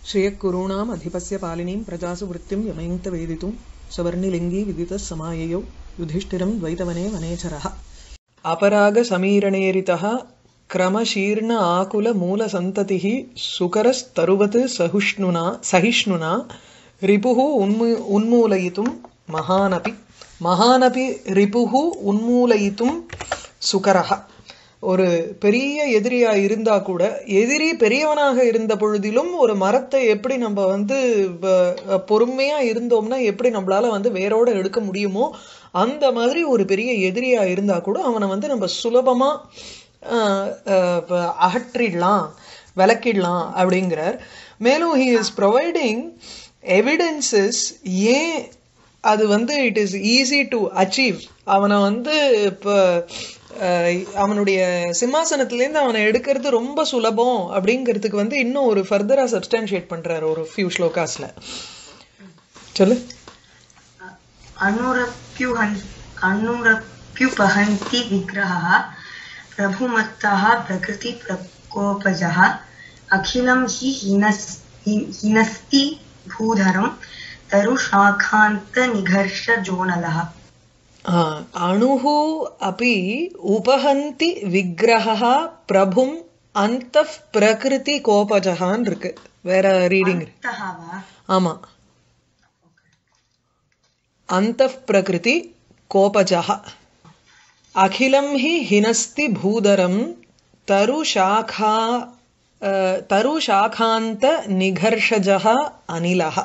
श्रियःकुरूणाम् अधिपस्य पालिनीं प्रजासु वृत्तिं यमयन्त वेदितुं सवर्णिलिङ्गी विदितः समाययौ युधिष्ठिरं द्वैतवने वनेचरः अपरागसमीरणेरितः क्रमशीर्ण आकुलमूलसन्ततिः सुकरस्तरुवत् सहिष्णुना सहिष्णुना रिपुः उन्मू उन्मूलयितुं महानपि महानपि ரிபுः உன்மூலயித்தும் சுகரஹ ஒரு பெரிய எதிரியா இருந்தா கூட எதிரி பெரியவனாக இருந்த பொழுதிலும் ஒரு மரத்தை எப்படி நம்ம வந்து வ- பொறுமையா இருந்தோம்னா எப்படி நம்மளால வந்து வேரோட எடுக்க முடியுமோ அந்த மாதிரி ஒரு பெரிய எதிரியா இருந்தா கூட அவனை வந்து நம்ம சுலபமா ஆஹ், ஆஹ், ப- அகற்றிடலாம் விளக்கிடலாம் அப்படிங்கிறார் மேலும் ஹி இஸ் ப்ரொவைடிங் எவிடன்சஸ் ஏன் அது வந்து it is easy to achieve அவனை வந்து இப்போ அவனுடைய சிம்மாசனத்திலேருந்து அவனை எடுக்கிறது ரொம்ப சுலபம் அப்படிங்கிறதுக்கு வந்து இன்னும் ஒரு ஃபர்தரா சப்ஸ்டான்ஷியேட் பண்றாரு ஒரு ஃபியூ ஸ்லோகாஸ்ல சொல்லு अनुरप्युहन् अनुरप्युपहन्ति विग्रहः प्रभुमत्तः प्रकृतिप्रकोपजः अखिलं हि हिनस् हि- हिनस्ति भूधरं तरुशाखान्तनिघर्षजोनलः ஆஹ், அணுஹு அபி உபஹந்தி விக்கிரகः பிரபும் அந்த பிரகிருதி கோபஜகான் இருக்கு வேற ரீடிங் अन्तः वा ஆமா அந்த பிரகிருதி கோபஜः அகிலம் ஹி ஹினஸ்தி பூதரம் தருஷாखा அஹ், தருஷாखान्त நிகர்ஷஜः அனிலः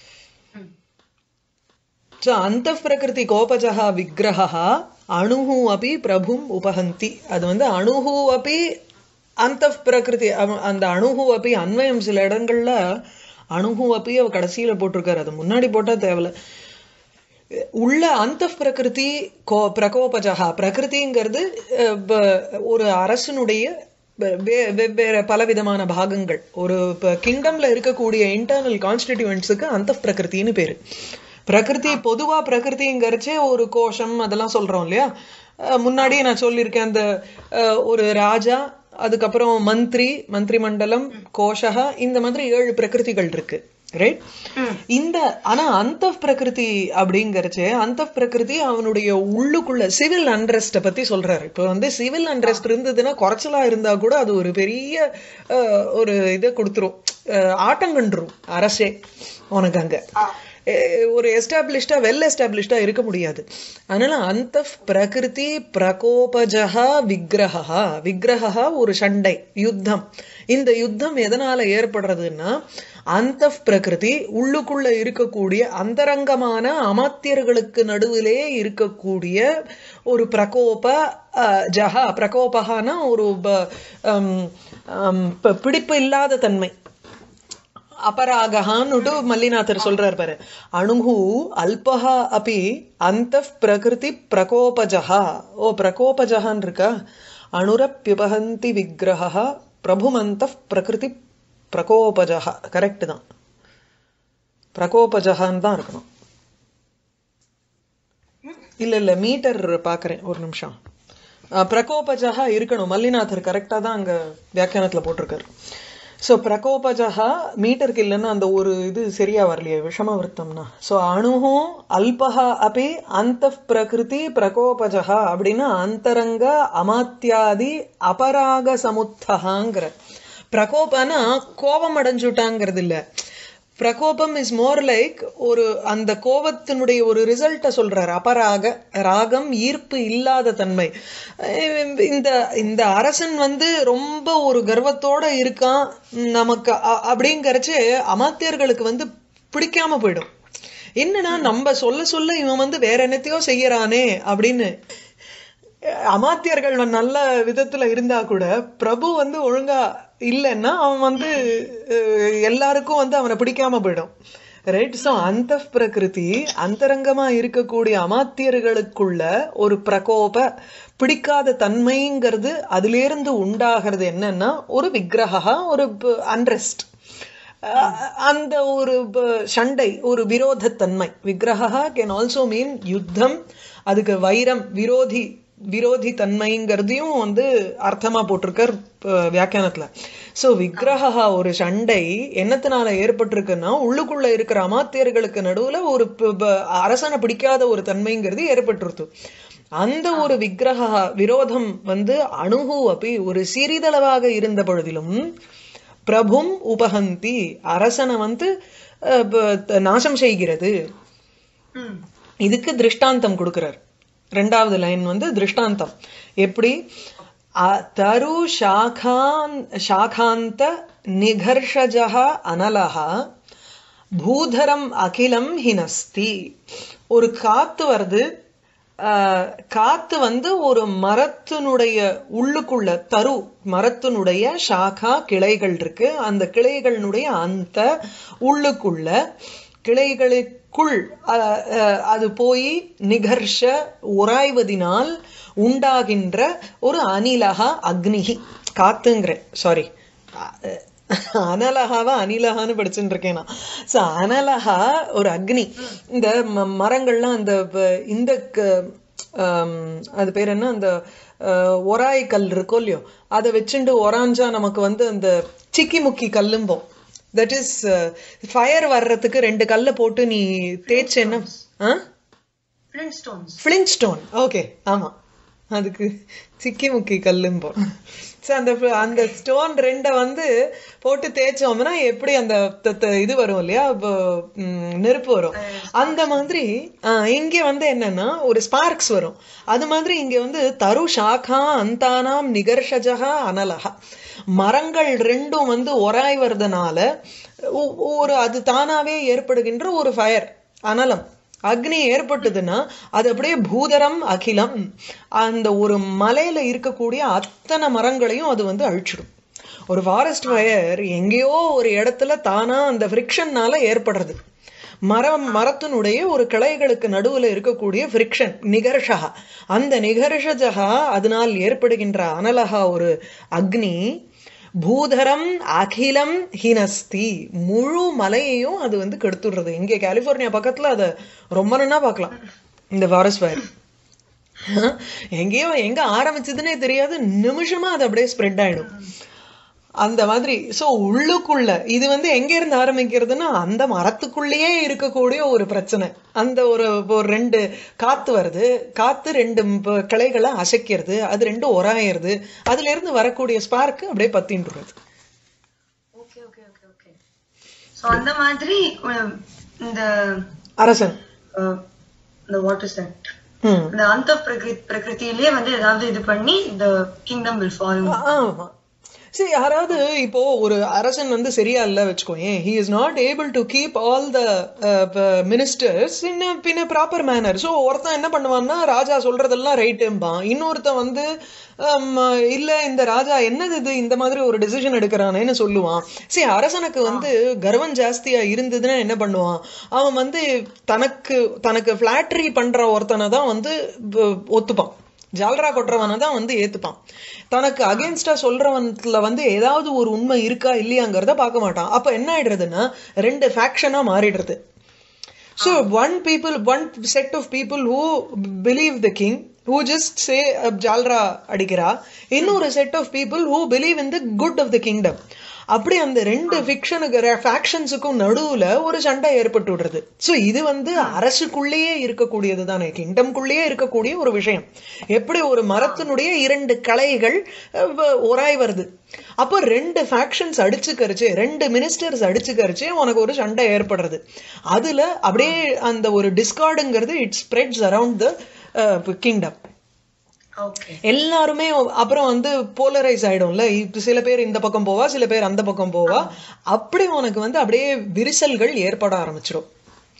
ஸோ அந்த பிரகிருதி கோபஜः விக்கிரகः அணுஹு அப்படி பிரபும் உபஹந்தி அது வந்து அணுஹு அப்படி அந்த பிரகிருதி அவ- அந்த அணுஹு அப்படி அன்வயம் சில இடங்கள்ல அணுஹு அப்படி அவ கடைசியில போட்டிருக்காரு அது முன்னாடி போட்டா தேவையில்ல உள்ள அந்த பிரகிருதி கோ பிரகோபஜகா பிரகிருதிங்கிறது அஹ், ப- ஒரு அரசனுடைய வெ- வே- வெவ்வேறு பலவிதமான பாகங்கள் ஒரு கிங்டம்ல இருக்கக்கூடிய இன்டர்னல் கான்ஸ்டிடியூன்ஸுக்கு அந்த பிரகிருத்தின்னு பேரு பிரகிருதி பொதுவா பிரகிருதிங்கிறச்சே ஒரு கோஷம் அதெல்லாம் சொல்றோம் இல்லையா அஹ், முன்னாடியே நான் சொல்லியிருக்கேன் அந்த அஹ், ஒரு ராஜா அதுக்கப்புறம் மந்திரி மந்திரி மண்டலம் கோஷகா இந்த மாதிரி ஏழு பிரகிருதிகள் இருக்கு ரைட் இந்த ஆனா அந்த பிரகிருதி அப்படிங்கறச்சு அந்த பிரகிருதி அவனுடைய உள்ளுக்குள்ள சிவில் அண்ட்ரஸ்ட பத்தி சொல்றாரு இப்ப வந்து சிவில் அண்ட்ரஸ்ட் இருந்ததுன்னா குறைச்சலா இருந்தா கூட அது ஒரு பெரிய அஹ், ஒரு இதை கொடுத்துரும் அஹ், ஆட்டங்கன்றும் அரசே உனக்கு அங்க அஹ், ஒரு எஸ்டாப்ளிஷ்டா வெல் எஸ்டாப்ளிஷ்டா இருக்க முடியாது அதனால அந்த பிரகிருதி பிரகோபஜா விக்கிரகா விக்கிரகா ஒரு சண்டை யுத்தம் இந்த யுத்தம் எதனால ஏற்படுறதுன்னா அந்த பிரகிருதி உள்ளுக்குள்ள இருக்கக்கூடிய அந்தரங்கமான அமாத்தியர்களுக்கு நடுவிலே இருக்கக்கூடிய ஒரு பிரகோப அஹ், ஜஹா பிரகோபகான ஒரு ப- ஹம், ஹம், ப- பிடிப்பு இல்லாத தன்மை அபராகஹான்னுட்டு மல்லிநாதர் சொல்றார் பாரு அணுகு அல்பஹா அப்பி அந்த பிரகிருதி பிரகோபஜஹா ஓ பிரகோபஜஹான் இருக்கா அணுரப்யுபஹந்தி விக்கிரகா பிரபுமந்த பிரகிருதி பிரகோபஜஹா கரெக்ட் தான் பிரகோபஜஹான் தான் இருக்கணும் இல்ல இல்ல மீட்டர் பாக்குறேன் ஒரு நிமிஷம் அஹ், பிரகோபஜஹா இருக்கணும் மல்லிநாதர் கரெக்டா தான் அங்க வியாக்கியானத்துல போட்டிருக்காரு சோ பிரகோபஜஹா மீட்டருக்கு இல்லைன்னா அந்த ஒரு இது சரியா வரலையே விஷமவர்த்தம்னா சோ அணுகும் அல்பஹா அப்படி அந்த பிரகிருதி பிரகோபஜஹா அப்படின்னா அந்தரங்க அமாத்தியாதி அபராக சமுத்தகாங்கிற பிரகோபனா கோபம் அடைஞ்சுட்டாங்கிறது இல்ல பிரகோபம் இஸ் மோர் லைக் ஒரு அந்த கோபத்தினுடைய ஒரு ரிசல்ட்ட சொல்றாரு அபராக ராகம் ஈர்ப்பு இல்லாத தன்மை அஹ் இந்த இந்த அரசன் வந்து ரொம்ப ஒரு கர்வத்தோட இருக்கான் நமக்கு அ- அப்படிங்கறச்சு அமாத்தியர்களுக்கு வந்து பிடிக்காம போயிடும் என்னன்னா நம்ம சொல்ல சொல்ல இவன் வந்து வேற என்னத்தையோ செய்யறானே அப்படின்னு அமாத்தியர்கள் நல்ல விதத்துல இருந்தா கூட பிரபு வந்து ஒழுங்கா இல்லைன்னா அவன் வந்து அஹ், எல்லாருக்கும் வந்து அவனை பிடிக்காம போயிடும் ரைட் சோ அந்த பிரகிருதி அந்தரங்கமா இருக்கக்கூடிய அமாத்தியர்களுக்குள்ள ஒரு பிரகோப பிடிக்காத தன்மைங்கிறது அதிலிருந்து உண்டாகிறது என்னன்னா ஒரு விக்கிரகா ஒரு அன்ரெஸ்ட் அந்த ஒரு ப- சண்டை ஒரு விரோதத்தன்மை விக்கிரகா கேன் ஆல்சோ மீன் யுத்தம் அதுக்கு வைரம் விரோதி விரோதி தன்மைங்கிறதையும் வந்து அர்த்தமா போட்டிருக்கார் அஹ், வியாக்கியானத்துல சோ விக்கிரகா ஒரு சண்டை என்னத்தினால ஏற்பட்டிருக்குன்னா உள்ளுக்குள்ள இருக்கிற அமாத்தியர்களுக்கு நடுவுல ஒரு ப- ப- அரசனை பிடிக்காத ஒரு தன்மைங்கிறது ஏற்பட்டிருத்து அந்த ஒரு விக்கிரக விரோதம் வந்து அணுகு அப்படி ஒரு சிறிதளவாக இருந்த பொழுதிலும் பிரபும் உபஹந்தி அரசனை வந்து அஹ், ப- நாசம் செய்கிறது ம் இதுக்கு திருஷ்டாந்தம் கொடுக்கிறார் ரெண்டாவது லைன் வந்து திருஷ்டாந்தம் எப்படி அ- தரு சாகான் சாகாந்த நிகர்ஷஜः அனலஹ பூதரம் அகிலம் ஹினஸ்தி ஒரு காத்து வருது ஆஹ், காத்து வந்து ஒரு மரத்தினுடைய உள்ளுக்குள்ள தரு மரத்தினுடைய சாகா கிளைகள் இருக்கு அந்த கிளைகளினுடைய அந்த உள்ளுக்குள்ள கிளைகளுக்குள் அஹ், அஹ், அது போய் நிகர்ஷ உராய்வதினால் உண்டாகின்ற ஒரு அனிலகா அக்னிகி காத்துங்கிற சாரி அனலகாவா அனிலகான்னு படிச்சுட்டு இருக்கேன் நான் ஸோ அனலகா ஒரு அக்னி இந்த ம- மரங்கள்லாம் அந்த வ- இந்த க- ஆம், அது பேர் என்ன அந்த அஹ், ஒராய் கல் இருக்கோ இல்லையோ அதை வச்சுண்டு ஒராஞ்சா நமக்கு வந்து அந்த சிக்கி முக்கி கல்லும்போம் தட் இஸ் ஃபயர் வர்றதுக்கு ரெண்டு கல்லை போட்டு நீ தேய்ச்சு என்ன ஆ flint stones flint stone okay ஆமா அதுக்கு சிக்கி முக்கி கல்லும்போம் ஸோ அந்த fl- அந்த ஸ்டோன் ரெண்டை வந்து போட்டு தேய்ச்சோம்னா எப்படி அந்த த- த- இது வரும் இல்லையா இப்போ, ம், நெருப்பு வரும் அந்த மாதிரி ஆ, இங்க வந்து என்னன்னா ஒரு ஸ்பார்க்ஸ் வரும் அது மாதிரி இங்க வந்து தரு சாகா அந்தானாம் நிகர்ஷஜகா அனலகா மரங்கள் ரெண்டும் வந்து ஒராய்வறதுனால ஒ- ஒரு அது தானாவே ஏற்படுகின்ற ஒரு ஃபயர் அனலம் அக்னி ஏற்பட்டதுன்னா அது அப்படியே பூதரம் அகிலம் அந்த ஒரு மலையில இருக்கக்கூடிய அத்தனை மரங்களையும் அது வந்து அழிச்சிடும் ஒரு ஃபாரஸ்ட் ஃபயர் எங்கேயோ ஒரு இடத்துல தானா அந்த ஃப்ரிக்ஷன்னால ஏற்படுறது மரம் மரத்தினுடைய ஒரு கிளைகளுக்கு நடுவுல இருக்கக்கூடிய ஃப்ரிக்ஷன் நிகர்ஷா அந்த நிகர்ஷஜகா அதனால் ஏற்படுகின்ற அனலகா ஒரு அக்னி பூதரம் அகிலம் ஹினஸ்தி முழு மலையையும் அது வந்து கெடுத்துடுறது இங்க கலிபோர்னியா பக்கத்துல அதை ரொம்ப நன்னா பார்க்கலாம் இந்த ஃபாரஸ்ட் ஃபயர் எங்கேயோ எங்க ஆரம்பிச்சதுன்னே தெரியாது நிமிஷமா அது அப்படியே ஸ்ப்ரெட் ஆயிடும் அந்த மாதிரி சோ உள்ளுக்குள்ள இது வந்து எங்க இருந்து ஆரம்பிக்கிறதுன்னா அந்த மரத்துக்குள்ளேயே இருக்கக்கூடிய ஒரு பிரச்சனை அந்த ஒரு ஒரு ரெண்டு காத்து வருது காத்து ரெண்டு ப- கிளைகளை அசைக்கிறது அது ரெண்டு உராயிறது அதுல இருந்து வரக்கூடிய ஸ்பார்க் அப்படியே பத்தின்றது okay okay okay okay so அந்த மாதிரி உம், இந்த அரசன் அஹ், இந்த வாட் இஸ் தட் ம் இந்த அந்த பிரகிருதி பிரகிருதியிலேயே வந்து ஏதாவது இது பண்ணி இந்த கிங்டம் வில் ஃபால் ஆமா சரி யாராவது இப்போ ஒரு அரசன் வந்து சரியா இல்ல வச்சுக்கோயேன் he is not able to keep all the ministers in பின் ப்ராப்பர் மேனர் ஸோ ஒருத்தன் என்ன பண்ணுவான்னா ராஜா சொல்றதெல்லாம் ரைட்டும்பான் இன்னொருத்தன் வந்து ஹம், இல்ல இந்த ராஜா என்னது இது இந்த மாதிரி ஒரு டெசிஷன் எடுக்கிறானேன்னு சொல்லுவான் சரி அரசனுக்கு வந்து கர்வம் ஜாஸ்தியா இருந்ததுன்னா என்ன பண்ணுவான் அவன் வந்து தனக்கு தனக்கு ஃபிளாட்டரி பண்ற ஒருத்தனை தான் வந்து ப- ஒத்துப்பான் ஜால்ரா கொட்டுறவனை தான் வந்து ஏத்துப்பான் தனக்கு அகேன்ஸ்டா சொல்றவன்ல வந்து ஏதாவது ஒரு உண்மை இருக்கா இல்லையாங்கிறத பார்க்க மாட்டான் அப்ப என்ன ஆயிடுறதுன்னா ரெண்டு ஃபேக்ஷனா மாறிடுறது so one people one set of people who believe the king who just say ஜால்ரா அடிக்கிறா இன்னொரு set of people who believe in the good of the kingdom அப்படி அந்த ரெண்டு ஃபிக்ஷனுக்கு ஃபேக்ஷன்ஸுக்கும் நடுவுல ஒரு சண்டை ஏற்பட்டு விடுறது ஸோ இது வந்து அரசுக்குள்ளேயே இருக்கக்கூடியது தானே கிங்டம்குள்ளேயே இருக்கக்கூடிய ஒரு விஷயம் எப்படி ஒரு மரத்தினுடைய இரண்டு கலைகள் அஹ், வ- ஒராய் வருது அப்போ ரெண்டு ஃபேக்ஷன்ஸ் அடிச்சுக்கரிச்சு ரெண்டு மினிஸ்டர்ஸ் அடிச்சுக்கரிச்சு உனக்கு ஒரு சண்டை ஏற்படுறது அதுல அப்படியே அந்த ஒரு டிஸ்கார்டுங்கிறது it spreads around the kingdom okay எல்லாருமே அப்புறம் வந்து போலரைஸ் ஆயிடும்ல இப்ப சில பேர் இந்த பக்கம் போவா சில பேர் அந்த பக்கம் போவா அப்படி உனக்கு வந்து அப்படியே விரிசல்கள் ஏற்பட ஆரம்பிச்சிடும்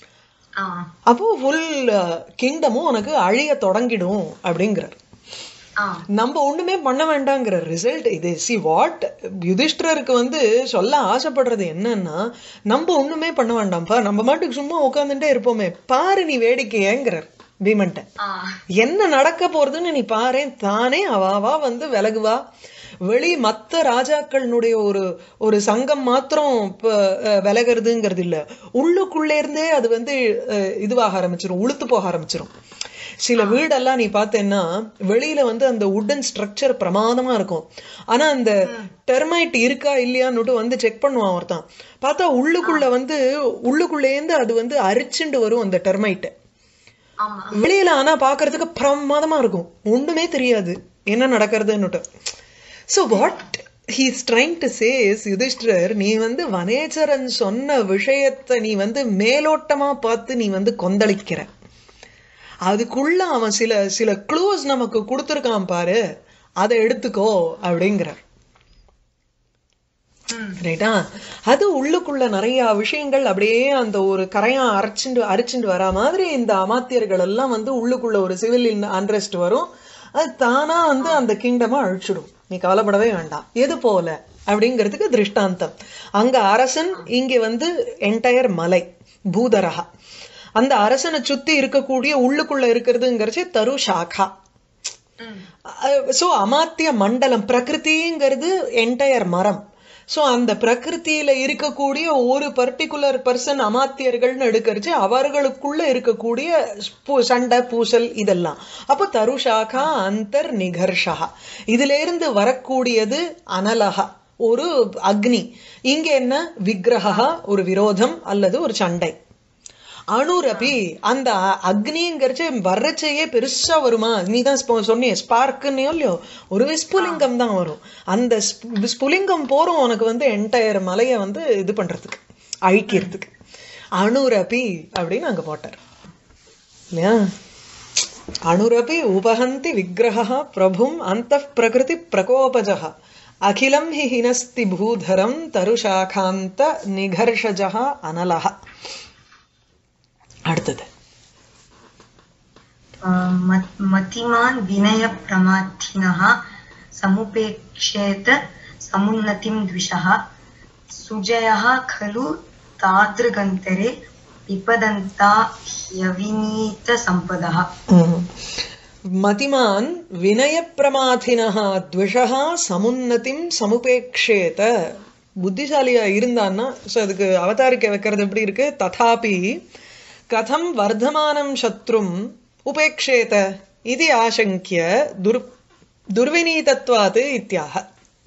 ஆ அப்போ ஃபுல் கிங்டமும் உனக்கு அழிய தொடங்கிடும் அப்படிங்கிறார் ஆ நம்ம ஒண்ணுமே பண்ண வேண்டாங்கிற ரிசல்ட் இது சி வாட் யுதிஷ்டருக்கு வந்து சொல்ல ஆசைப்படுறது என்னன்னா நம்ம ஒண்ணுமே பண்ண வேண்டாம்ப்பா நம்ம மாட்டுக்கு சும்மா உட்காந்துட்டே இருப்போமே பாரு நீ வேடிக்கையேங்கிறார் பீமன்ட்ட ஆ என்ன நடக்க போறதுன்னு நீ பாரு தானே அவாவா வந்து விலகுவா வெளி மத்த ராஜாக்களினுடைய ஒரு ஒரு சங்கம் மாத்திரம் இப்ப, அஹ், விலகிறதுங்கிறது இல்ல உள்ளுக்குள்ளே இருந்தே அது வந்து அஹ், இதுவாக ஆரம்பிச்சிரும் உளுத்து போக ஆரம்பிச்சிரும் சில வீடெல்லாம் நீ பார்த்தேன்னா வெளியில வந்து அந்த உட்டன் ஸ்ட்ரக்சர் பிரமாதமா இருக்கும் ஆனா அந்த டெர்மைட் இருக்கா இல்லையான்னுட்டு வந்து செக் பண்ணுவான் ஒருத்தன் பார்த்தா உள்ளுக்குள்ள வந்து உள்ளுக்குள்ளேருந்து அது வந்து அரிச்சுண்டு வரும் அந்த டெர்மைட் ஆமா வெளியில ஆனா பாக்குறதுக்கு பிரமாதமா இருக்கும் ஒண்ணுமே தெரியாது என்ன நடக்கிறதுன்னுட்டு so what he's trying to say Yudhishthir நீ வந்து வனேச்சரன் சொன்ன விஷயத்தை நீ வந்து மேலோட்டமா பார்த்து நீ வந்து கொந்தளிக்கிற அதுக்குள்ள அவன் சில சில க்ளூஸ் நமக்கு கொடுத்துருக்கான் பாரு அதை எடுத்துக்கோ அப்படிங்கிறார் ம் ரைட்டா அது உள்ளுக்குள்ள நிறைய விஷயங்கள் அப்படியே அந்த ஒரு கரையா அரைச்சுண்டு அரிச்சுண்டு வரா மாதிரி இந்த அமாத்தியர்கள் எல்லாம் வந்து உள்ளுக்குள்ள ஒரு சிவில் அன்ரெஸ்ட் வரும் அது தானா வந்து அந்த கிங்டமா அழிச்சிடும் நீ கவலைப்படவே வேண்டாம் எது போல அப்படிங்கிறதுக்கு திருஷ்டாந்தம் அங்க அரசன் இங்க வந்து என்டையர் மலை பூதரகா அந்த அரசனை சுத்தி இருக்கக்கூடிய உள்ளுக்குள்ள இருக்கிறதுங்கிறச்சு தரு சாகா ம் சோ அமாத்திய மண்டலம் பிரகிருதிங்கிறது என்டையர் மரம் சோ அந்த பிரகிருதியில இருக்கக்கூடிய ஒரு பர்டிகுலர் பர்சன் அமாத்தியர்கள்னு எடுக்கரிச்சு அவர்களுக்குள்ள இருக்கக்கூடிய பூ- சண்டை பூசல் இதெல்லாம் அப்போ தருஷாகா அந்தர் நிகர்ஷா இதுல இருந்து வரக்கூடியது அனலகா ஒரு அக்னி இங்க என்ன விக்கிரகா ஒரு விரோதம் அல்லது ஒரு சண்டை அணுரபி அந்த அ- அக்னிங்கிறச்சே வர்றச்சையே பெருசா வருமா நீ தான் ஸ்போ- சொன்னியே ஸ்பார்க்குன்னு இல்லையோ ஒரு விஸ்புலிங்கம் தான் வரும் அந்த ஸ்பு- விஸ்புலிங்கம் போறோம் உனக்கு வந்து என்டையர் மலையை வந்து இது பண்றதுக்கு அழிக்கிறதுக்கு அணுரபி அப்படின்னு அங்க போட்டார் இல்லையா அணுரபி உபஹந்தி விக்கிரக பிரபும் அந்த பிரகிருதி பிரகோபஜ அகிலம் ஹி ஹினஸ்தி பூதரம் தருஷாகாந்த நிகர்ஷஜ அனலஹ அடுத்தது मत्- मतिमान् विनयप्रमाथिनः समुपेक्षेत समुन्नतिं द्विषः सुजयः खलु तादृगन्तरे विपदन्ता ह्यविनीतसम्पदः ம். மதிமான் வினயப்பிரமாதினः த்விஷः சமுன்னதிம் சமுபேக்ஷேத புத்திசாலியா இருந்தான்னா ஸோ அதுக்கு அவதாரிக்க வைக்கிறது எப்படி இருக்கு ததாபி கதம் வர்த்தமானம் சத்ரும் உபேக்ஷேத இது ஆசங்கிய துர் துர்வினீதத்வாது இத்தியாக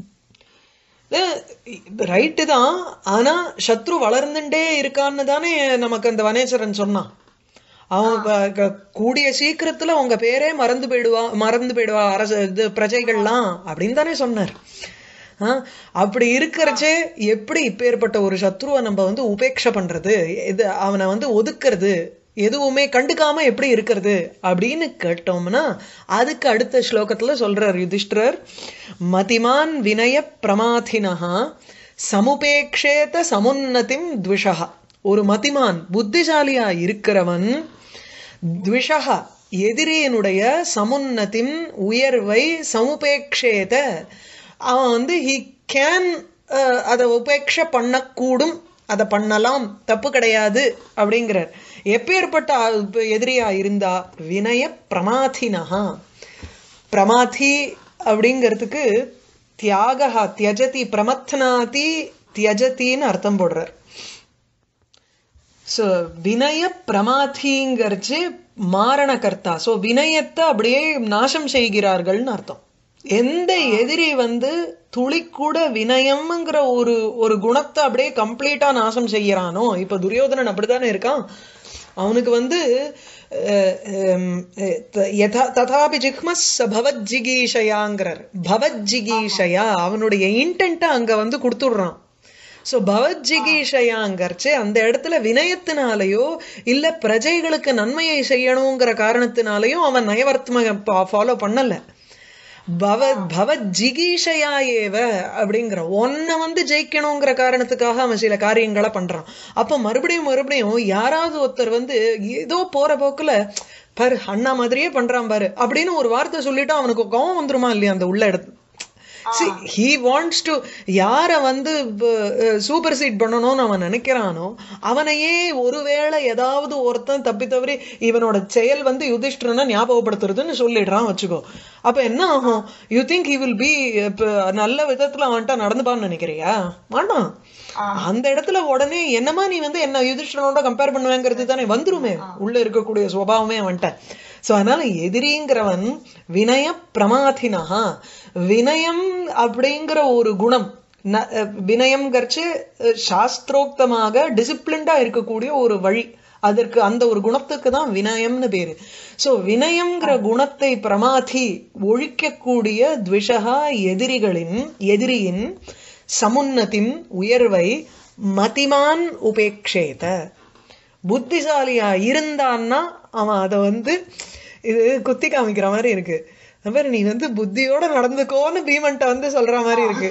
ரைட்டு தான் ஆனா சத்ரு வளர்ந்துட்டே இருக்கான்னு தானே நமக்கு அந்த வனேஸ்வரன் சொன்னான் அவன் ப- க- கூடிய சீக்கிரத்துல உங்க பேரே மறந்து போயிடுவா மறந்து போயிடுவா அரசு இது பிரஜைகள்லாம் அப்படின்னு தானே சொன்னார் ஆ, அப்படி இருக்கிறச்சே எப்படி இப்பேற்பட்ட ஒரு சத்ருவை நம்ம வந்து உபேட்ச பண்றது இது அவனை வந்து ஒதுக்குறது எதுவுமே கண்டுக்காம எப்படி இருக்கிறது அப்படின்னு கேட்டோம்னா அதுக்கு அடுத்த ஸ்லோகத்துல சொல்றார் யுதிஷ்டிரர் மதிமான் வினய பிரமாதினஹா சமுபேக்ஷேத சமுன்னதிம் த்விஷா ஒரு மதிமான் புத்திசாலியா இருக்கிறவன் த்விஷா எதிரியினுடைய சமுன்னதிம் உயர்வை சமுபேக்ஷேத அவன் வந்து ஹி கேன் அதை உபேட்ச பண்ணக்கூடும் அதை பண்ணலாம் தப்பு கிடையாது அப்படிங்கிறார் எப்பேற்பட்ட ஆ- இப்ப எதிரியா இருந்தா வினய பிரமாதினஹா பிரமாதி அப்படிங்கிறதுக்கு தியாகா தியஜதி பிரமத்னாதி தியஜத்தின்னு அர்த்தம் போடுறார் ஸோ வினய பிரமாதிங்கிறச்சு மாரணகர்த்தா ஸோ வினயத்தை அப்படியே நாசம் செய்கிறார்கள்னு அர்த்தம் எந்த எதிரி வந்து துளி கூட வினயம்ங்கிற ஒரு ஒரு குணத்தை அப்படியே கம்ப்ளீட்டா நாசம் செய்யறானோ இப்ப துரியோதனன் அப்படித்தானே இருக்கான் அவனுக்கு வந்து அஹ், ஹம், அஹ், த- யதா ததாபி ஜிக்மஸ் பவஜ்ஜிகீஷயாங்கிறார் பவஜ்ஜிகீஷயா அவனுடைய இன்டென்ட்டை அங்க வந்து கொடுத்துடுறான் சோ பவஜ்ஜிகீஷயாங்கர்ச்சு அந்த இடத்துல வினயத்தினாலேயோ இல்ல பிரஜைகளுக்கு நன்மையை செய்யணுங்கிற காரணத்தினாலேயோ அவன் நயவர்த்தம ஃபாலோ பண்ணல பவ பவ ஜிகீஷயா ஏவ அப்படிங்கிற ஒன்ன வந்து ஜெயிக்கணுங்கிற காரணத்துக்காக அவன் சில காரியங்களை பண்றான் அப்ப மறுபடியும் மறுபடியும் யாராவது ஒருத்தர் வந்து ஏதோ போற போக்குல பாரு அண்ணா மாதிரியே பண்றான் பாரு அப்படின்னு ஒரு வார்த்தை சொல்லிட்டு அவனுக்கு கோவம் வந்துருமா இல்லையா அந்த உள்ள இடத்து ஹி வாண்ட்ஸ் டு யார வந்து சூப்பர் சீட் பண்ணணும்னு அவன் நினைக்கிறானோ அவனையே ஒருவேளை ஏதாவது ஒருத்தன் தப்பி தவறி இவனோட செயல் வந்து யுதிஷ்டரனை ஞாபகப்படுத்துறதுன்னு சொல்லிடுறான் வச்சுக்கோ அப்ப என்ன ஆகும் you think he will be நல்ல விதத்துல அவன்கிட்ட நடந்துப்பான்னு நினைக்கிறியா மாட்டான் அந்த இடத்துல உடனே என்னமா நீ வந்து என்ன யுதிஷ்டனோட கம்பேர் பண்ணுவேங்கிறது தானே வந்துருமே உள்ள இருக்கக்கூடிய சுபாவமே அவன்கிட்ட சோ அதனால எதிரிங்கிறவன் வினய பிரமாதினா வினயம் அப்படிங்கிற ஒரு குணம் ந- அஹ் வினயம்ங்கிறச்சு அஹ் சாஸ்திரோக்தமாக டிசிப்ளின்டா இருக்கக்கூடிய ஒரு வழி அதற்கு அந்த ஒரு குணத்துக்கு தான் வினயம்னு பேரு சோ வினயம்ங்கிற குணத்தை பிரமாதி ஒழிக்கக்கூடிய த்விஷகா எதிரிகளின் எதிரியின் சமுன்னத்தின் உயர்வை மதிமான் உபேக்ஷேத புத்திசாலியா இருந்தான்னா அவன் அதை வந்து இது குத்தி காமிக்கிற மாதிரி இருக்கு அது மாதிரி நீ வந்து புத்தியோட நடந்துக்கோன்னு பீமன்ட்ட வந்து சொல்ற மாதிரி இருக்கு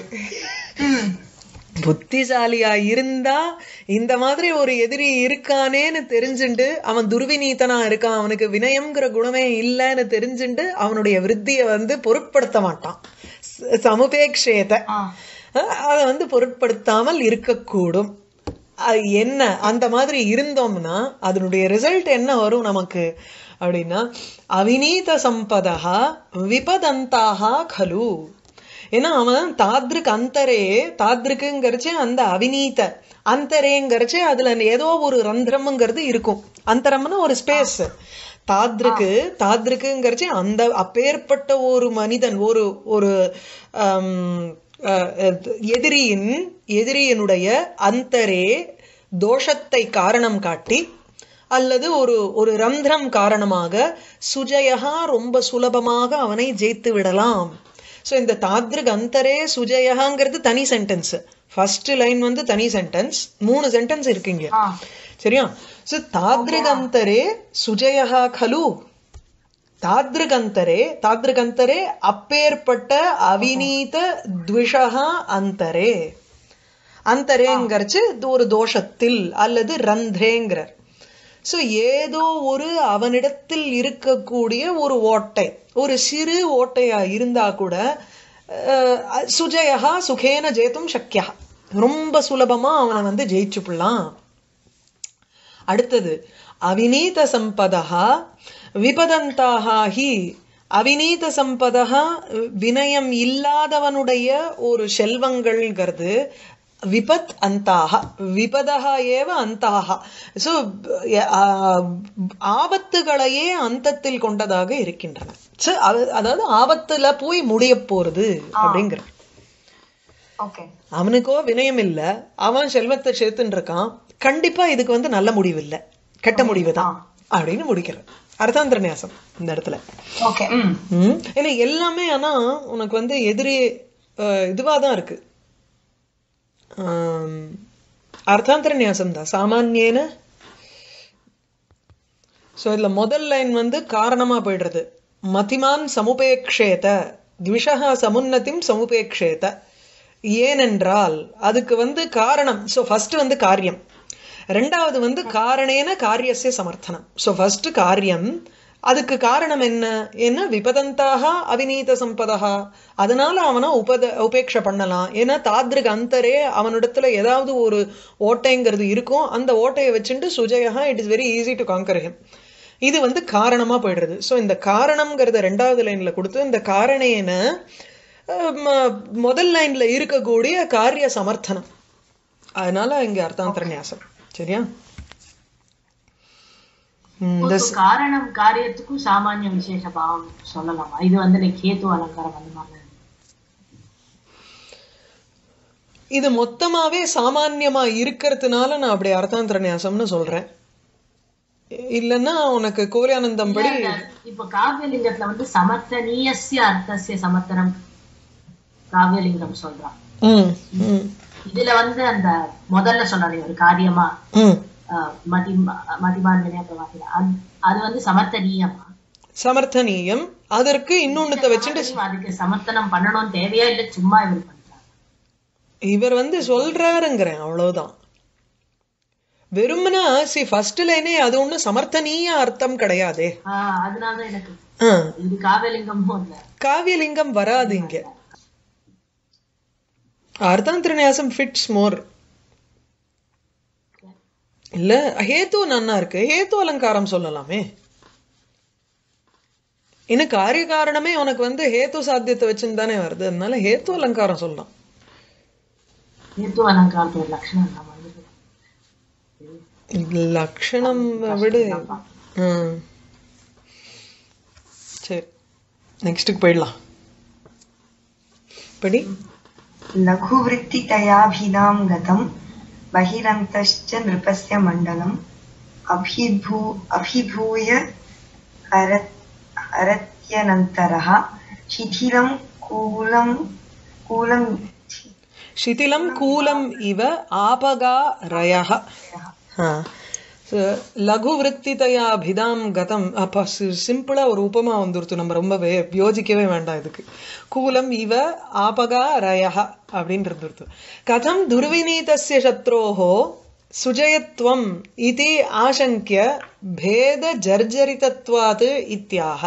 புத்திசாலியா இருந்தா இந்த மாதிரி ஒரு எதிரி இருக்கானேன்னு தெரிஞ்சுண்டு அவன் துர்விநீதனா இருக்கான் அவனுக்கு வினயம்ங்கிற குணமே இல்லைன்னு தெரிஞ்சுண்டு அவனுடைய விருத்தியை வந்து பொருட்படுத்த மாட்டான் ச- சமுபேக்ஷேத அதை வந்து பொருட்படுத்தாமல் இருக்கக்கூடும் அது என்ன அந்த மாதிரி இருந்தோம்னா அதனுடைய ரிசல்ட் என்ன வரும் நமக்கு அப்படின்னா அவிநீத சம்பதா விபதந்தாக கலு ஏன்னா அவன் தாத்ருக்கு அந்தரே தாத்ருக்குங்கிறச்சு அந்த அவிநீத அந்தரேங்கிறச்சு அதுல ஏதோ ஒரு ரந்திரம்ங்கிறது இருக்கும் அந்தரம்னா ஒரு ஸ்பேஸ் தாத்ருக்கு தாத்ருக்குங்கிறச்சு அந்த அப்பேற்பட்ட ஒரு மனிதன் ஒரு ஒரு ஆம், அஹ், அஹ், எதிரியின் எதிரியினுடைய அந்தரே தோஷத்தை காரணம் காட்டி அல்லது ஒரு ஒரு ரந்திரம் காரணமாக சுஜயகா ரொம்ப சுலபமாக அவனை ஜெயித்து விடலாம் சோ இந்த தாத்ருக் அந்தரே சுஜயகாங்கிறது தனி சென்டென்ஸ் ஃபர்ஸ்ட் லைன் வந்து தனி சென்டென்ஸ் மூணு சென்டென்ஸ் இருக்குங்க சரியா சோ தாத்ருகந்தரே சுஜயகா கலு தாத்ருகந்தரே தாத்ருகந்தரே அப்பேற்பட்ட அவிநீத த்விஷகா அந்தரே அந்தரேங்கிறச்சு இது ஒரு தோஷத்தில் அல்லது ரந்திரேங்கிறார் சோ ஏதோ ஒரு அவனிடத்தில் இருக்கக்கூடிய ஒரு ஓட்டை ஒரு சிறு ஓட்டையா இருந்தா கூட அஹ், சுஜயகா சுகேன ஜெயித்தும் சக்கியா ரொம்ப சுலபமா அவனை வந்து ஜெயிச்சுப்பிடலாம் அடுத்தது அவிநீத சம்பதா விபதந்தாக ஹி அவிநீத சம்பதா வினயம் இல்லாதவனுடைய ஒரு செல்வங்கள்ங்கிறது விபத் அந்தாக விபதா ஏவ அந்தாக சோ ஆபத்துகளையே அந்தத்தில் கொண்டதாக இருக்கின்றன So, அது- அதாவது ஆபத்துல போய் முடிய போறது அப்படிங்கிற ஓகே அவனுக்கோ வினயம் இல்ல அவன் செல்வத்தை சேர்த்துன்னு இருக்கான் கண்டிப்பா இதுக்கு வந்து நல்ல முடிவு இல்ல கெட்ட முடிவு தான் அப்படின்னு முடிக்கிறான் அர்த்தாந்திர நியாசம் இந்த இடத்துல ஓகே ம் ம். ஏன்னா எல்லாமே ஆனா உனக்கு வந்து எதிரி அஹ், இதுவா தான் இருக்கு ஆம், அர்த்தாந்தர நியாசம் தான் சாமானியன சோ இதுல முதல் லைன் வந்து காரணமா போயிடுறது மதிமான் சமுபேக்ஷேத த்விஷா சமுன்னதிம் சமுபேக்ஷேத ஏனென்றால் அதுக்கு வந்து காரணம் சோ ஃபர்ஸ்ட் வந்து காரியம் ரெண்டாவது வந்து காரணேன காரியசிய சமர்த்தனம் சோ ஃபர்ஸ்ட் காரியம் அதுக்கு காரணம் என்ன என்ன விபதந்தாக அவிநீத சம்பதா அதனால அவனை உபத உபேட்ச பண்ணலாம் ஏன்னா தாத்ருக்கு அந்தரே அவனிடத்துல ஏதாவது ஒரு ஓட்டைங்கிறது இருக்கும் அந்த ஓட்டையை வச்சுட்டு சுஜயா it is very easy to conquer him இது வந்து காரணமா போயிடுறது சோ இந்த காரணம்ங்கிறத ரெண்டாவது லைன்ல கொடுத்து இந்த காரணேன அஹ், ம- முதல் லைன்ல இருக்கக்கூடிய காரிய சமர்த்தனம் அதனால இங்க அர்த்தாந்தர நியாசம் சரியா ம், இந்த ஒரு காரணம் காரியத்துக்கும் சாமானிய விசேஷ பாவம் சொல்லலாமா இது வந்து லைக் கேத்து அலங்காரம் அந்த மாதிரி இது மொத்தமாவே சாமான்யமா இருக்கிறதுனால நான் அப்படி அர்த்தாந்தர நியாசம்னு சொல்றேன் இல்லைன்னா உனக்கு கோரியானந்தம் படி இப்ப காவியலிங்கத்துல வந்து சமர்த்தனீயஸ்ய அர்த்தசிய சமர்த்தனம் காவியலிங்கம் சொல்றான் ம் ம் இதுல வந்து அந்த முதல்ல சொன்னாரு ஒரு காரியமா ம் அஹ், மதி மதிமான் வினய பிரவாகி அது அது வந்து சமர்த்தனீயமா சமர்த்தனீயம் அதற்கு இன்னொன்னுத்த வச்சுட்டு அதுக்கு சமர்த்தனம் பண்ணணும் தேவையா இல்ல சும்மா இவர் பண்றாங்க இவர் வந்து சொல்றாருங்கிறேன் அவ்வளவுதான் வெறுமனா சி ஃபர்ஸ்ட் லைனே அது ஒண்ணும் சமர்த்தனீய அர்த்தம் கிடையாதே ஆஹ் அதனாலதான் எனக்கு ஆ, இது காவியலிங்கமும் இல்ல காவியலிங்கம் வராது இங்க அர்த்தாந்திர நியாசம் ஃபிட்ஸ் மோர் இல்ல ஹேத்து நன்னா இருக்கு ஹேத்து அலங்காரம் சொல்லலாமே இன்னும் காரிய காரணமே உனக்கு வந்து ஹேத்து சாத்தியத்தை வச்சுன்னு தானே வருது அதனால ஹேத்து அலங்காரம் சொல்லலாம் ஹேத்து அலங்காரத்தோட லட்சணம் நம்ம வந்து லக்ஷணம் விடு ம். சரி நெக்ஸ்ட்டுக்கு போயிடலாம் படி लघुवृत्तितयाभिधां गतं बहिरन्तश्च नृपस्य मण्डलम् अभिभू अभिभूय हर हरत्यनन्तरः शिथिलं कूलं कूलं शिथिलं கூலம் இவ ஆபகா ரயः லகுவிருத்திதையா அபிதாம் கதம் அப்ப சிம்பிளா ஒரு உபமா வந்துருத்து நம்ம ரொம்ப வே- யோசிக்கவே வேண்டாம் இதுக்கு கூலம் இவ ஆபகா ரயः அப்படின்னு இருந்துருத்து கதம் துர்விநீதஸ்ய சத்ரோஹோ சுஜயத்வம் இது ஆசங்கிய பேத ஜர்ஜரிதத்வாத் இத்தியாக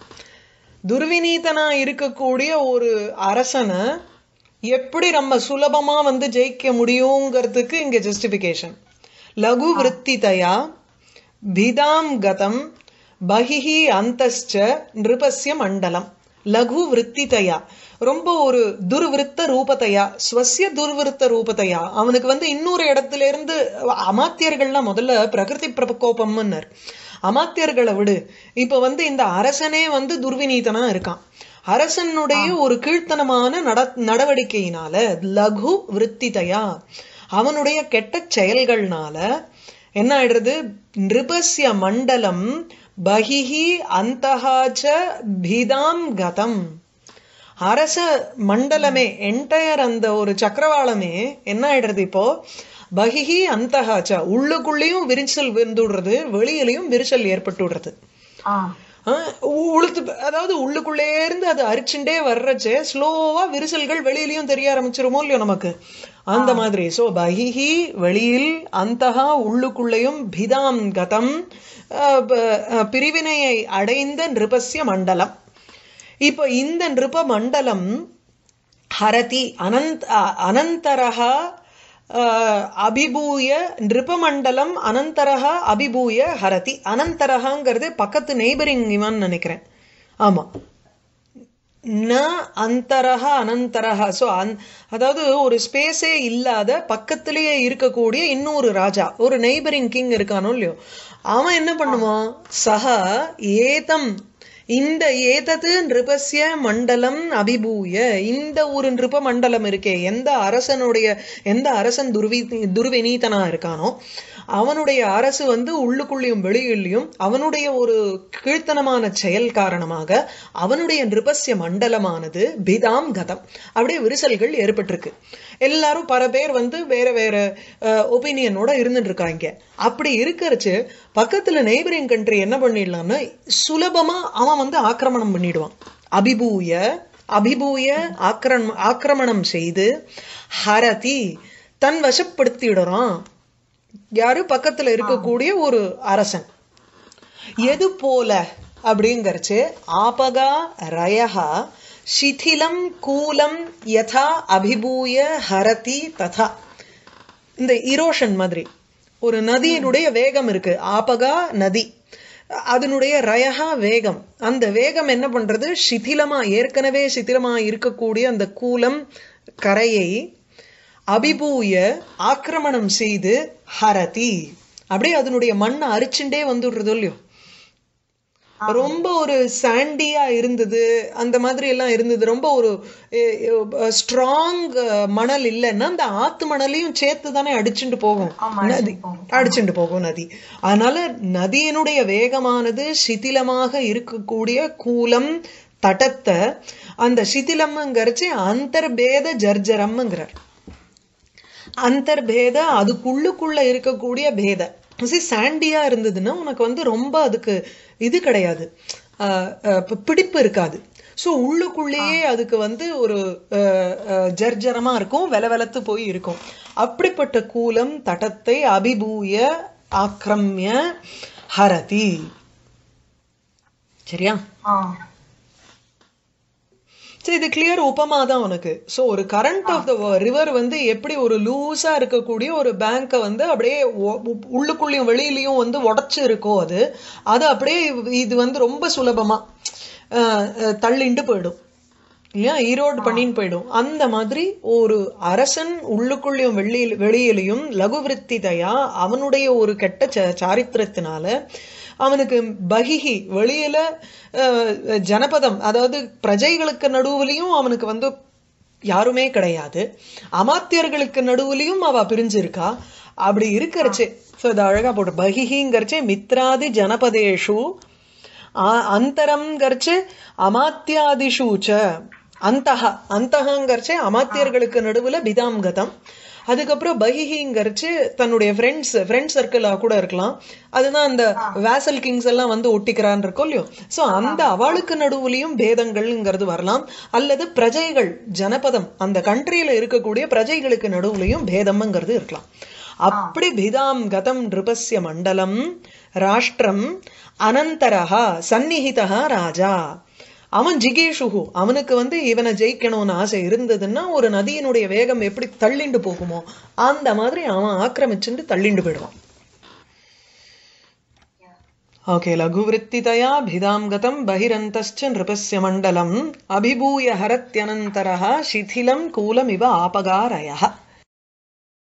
துர்விநீதனா இருக்கக்கூடிய ஒரு அரசனை எப்படி நம்ம சுலபமா வந்து ஜெயிக்க முடியுங்கிறதுக்கு இங்க ஜஸ்டிபிகேஷன் லகு விற்த்திதயா பிதாம் கதம் பகிஹி அந்தஸ்ச நிருபஸ்ய மண்டலம் லகு விற்த்திதயா ரொம்ப ஒரு துர்விருத்த ரூபத்தையா ஸ்வசிய துர்விருத்த ரூபத்தையா அவனுக்கு வந்து இன்னொரு இடத்துல இருந்து அமாத்தியர்கள்லாம் முதல்ல பிரகிருதி பிரகோபம்னர் அமாத்தியர்களை விடு இப்ப வந்து இந்த அரசனே வந்து துர்விநீதனா இருக்கான் அரசனுடைய ஒரு கீழ்த்தனமான நட நடவடிக்கையினால லகு விற்த்திதையா அவனுடைய கெட்ட செயல்கள்னால என்ன ஆயிடுறது நிருபஸ்ய மண்டலம் பகிஹி அந்தஹாச்ச பிதாம் கதம் அரச மண்டலமே என்டையர் அந்த ஒரு சக்கரவாளமே என்ன ஆயிடுறது இப்போ பகிஹி அந்தஹாச்ச உள்ளுக்குள்ளேயும் விரிசல் வந்துடுறது வெளியிலையும் விரிசல் ஏற்பட்டு விடுறது ஆஹ் ஆஹ் உ- உளுத்து அதாவது உள்ளுக்குள்ளே இருந்து அது அரிச்சுண்டே வர்றச்சே ஸ்லோவா விரிசல்கள் வெளியிலயும் தெரிய ஆரம்பிச்சிருமோ இல்லையோ நமக்கு அந்த மாதிரி சோ பகிஹி வெளியில் அந்தகா உள்ளுக்குள்ளேயும் பிதாம் கதம் ஆஹ் ப- ஆஹ் பிரிவினையை அடைந்த நிருபஸ்ய மண்டலம் இப்போ இந்த நிருப மண்டலம் ஹரதி அனந்த் அ- அனந்தரஹ அஹ், அபிபூய நிருபமண்டலம் அனந்தரஹ அபிபூய ஹரதி அனந்தரஹங்கிறது பக்கத்து நெய்பரிங் இவன் நினைக்கிறேன் ஆமா ந அந்தரஹ அனந்தரஹ சோ அந் அதாவது ஒரு ஸ்பேஸே இல்லாத பக்கத்திலேயே இருக்கக்கூடிய இன்னொரு ராஜா ஒரு நெய்பரிங் கிங் இருக்கானோ இல்லையோ அவன் என்ன பண்ணுவான் சஹ ஏதம் இந்த ஏதது நிருபஸ்ய மண்டலம் அபிபூய இந்த ஒரு நிருப மண்டலம் இருக்கே எந்த அரசனுடைய எந்த அரசன் துர்வி துர்வினீதனா இருக்கானோ அவனுடைய அரசு வந்து உள்ளுக்குள்ளேயும் வெளியிலையும் அவனுடைய ஒரு கீழ்த்தனமான செயல் காரணமாக அவனுடைய நிருபஸ்ய மண்டலமானது பிதாம் கதம் அப்படியே விரிசல்கள் ஏற்பட்டிருக்கு எல்லாரும் பல பேர் வந்து வேற வேற ஒப்பீனியனோட இருந்துட்டு இருக்காங்க அப்படி இருக்கறச்சு பக்கத்துல நெய்பரிங் கண்ட்ரி என்ன பண்ணிடலாம்னா சுலபமா அவன் வந்து ஆக்கிரமணம் பண்ணிடுவான் அபிபூய அபிபூய ஆக்கிரம ஆக்கிரமணம் செய்து ஹரதி தன் வசப்படுத்திடுறான் யாரு பக்கத்துல இருக்கக்கூடிய ஒரு அரசன் எது போல அப்படிங்கறச்சு ஆபகா ரயஹா சிதிலம் கூலம் யதா அபிபூய ஹரதி ததா இந்த இரோஷன் மாதிரி ஒரு நதியினுடைய வேகம் இருக்கு ஆபகா நதி அதனுடைய ரயஹா வேகம் அந்த வேகம் என்ன பண்றது சிதிலமா ஏற்கனவே சிதிலமா இருக்கக்கூடிய அந்த கூலம் கரையை அபிபூய ஆக்கிரமணம் செய்து ஹரதி அப்படியே அதனுடைய மண்ணை அரிச்சுண்டே வந்துடுறதோ இல்லையோ ரொம்ப ஒரு சாண்டியா இருந்தது அந்த மாதிரி எல்லாம் இருந்தது ரொம்ப ஒரு ஸ்ட்ராங் மணல் இல்லைன்னா அந்த ஆத்து மணலையும் சேர்த்து தானே அடிச்சுட்டு போகும் ஆமா, நதி அடிச்சுட்டு போகும். அடிச்சுட்டு போகும் நதி அதனால நதியினுடைய வேகமானது சிதிலமாக இருக்கக்கூடிய கூலம் தடத்தை அந்த சிதிலம்ங்கிறச்சு அந்தர்பேத ஜர்ஜரம்ங்கிறார் அந்தர்பேத அதுக்குள்ளுக்குள்ள இருக்கக்கூடிய பேத சாண்டியா இருந்ததுன்னா உனக்கு வந்து ரொம்ப அதுக்கு இது கிடையாது ஆஹ் ஆஹ் பி- பிடிப்பு இருக்காது சோ உள்ளுக்குள்ளேயே அதுக்கு வந்து ஒரு ஆஹ் ஆஹ் ஜர்ஜரமா இருக்கும் வெலவெலத்து போய் இருக்கும் அப்படிப்பட்ட கூலம் தடத்தை அபிபூய ஆக்ரம்ய ஹரதி சரியா ஆஹ் சரி இது கிளியர் உபமா தான் உனக்கு சோ ஒரு கரண்ட் ஆஃப் த ரிவர் வந்து எப்படி ஒரு லூஸா இருக்கக்கூடிய ஒரு பேங்கை வந்து அப்படியே ஒ- உ- உள்ளுக்குள்ளேயும் வெளியிலயும் வந்து உடைச்சு இருக்கோ அது அது அப்படியே இது வந்து ரொம்ப சுலபமா அஹ், அஹ், தள்ளிண்டு போயிடும் இல்லையா ஈரோடு பண்ணின்னு போயிடும் அந்த மாதிரி ஒரு அரசன் உள்ளுக்குள்ளேயும் வெளியில் வெளியிலையும் லகுவிருத்திதையா அவனுடைய ஒரு கெட்ட ச- சாரித்திரத்தினால அவனுக்கு பகிஹி வெளியில அஹ், ஜனபதம் அதாவது பிரஜைகளுக்கு நடுவுலையும் அவனுக்கு வந்து யாருமே கிடையாது அமாத்தியர்களுக்கு நடுவுலையும் அவ பிரிஞ்சிருக்கா அப்படி இருக்கிறச்சே ஸோ இது அழகா போட்டு பகிஹிங்கிறச்சே மித்ராதி ஜனபதேஷு ஆ- அந்தரம் கர்ச்சே அமாத்தியாதிஷு ச அந்தஹ அந்தஹங்கர்ச்சே அமாத்தியர்களுக்கு நடுவுல பிதாம் கதம் அதுக்கப்புறம் பகிஹிங்கரிச்சு தன்னுடைய ஃப்ரெண்ட்ஸ் ஃப்ரெண்ட் சர்க்கிளா கூட இருக்கலாம் அதுதான் அந்த வேசல் கிங்ஸ் எல்லாம் வந்து ஒட்டிக்கிறான் இருக்கோ இல்லையோ சோ அந்த அவளுக்கு நடுவுலயும் பேதங்கள்ங்கிறது வரலாம் அல்லது பிரஜைகள் ஜனபதம் அந்த கண்ட்ரியில இருக்கக்கூடிய பிரஜைகளுக்கு நடுவுலயும் பேதம்ங்கிறது இருக்கலாம் அப்படி பிதாம் கதம் நிருபஸ்ய மண்டலம் ராஷ்டிரம் அனந்தரஹா சந்நிஹிதா ராஜா அவன் ஜிகேஷுகு அவனுக்கு வந்து இவனை ஜெயிக்கணும்னு ஆசை இருந்ததுன்னா ஒரு நதியினுடைய வேகம் எப்படி தள்ளிண்டு போகுமோ அந்த மாதிரி அவன் ஆக்கிரமிச்சுட்டு தள்ளிண்டு போயிடுவான் ஓகே லகுவிருத்திதயா பிதாம் கதம் பகிரந்தஸ்ச நிருபஸ்ய மண்டலம் அபிபூய ஹரத்யனந்தரः சிதிலம் கூலம் இவ ஆபகாரயः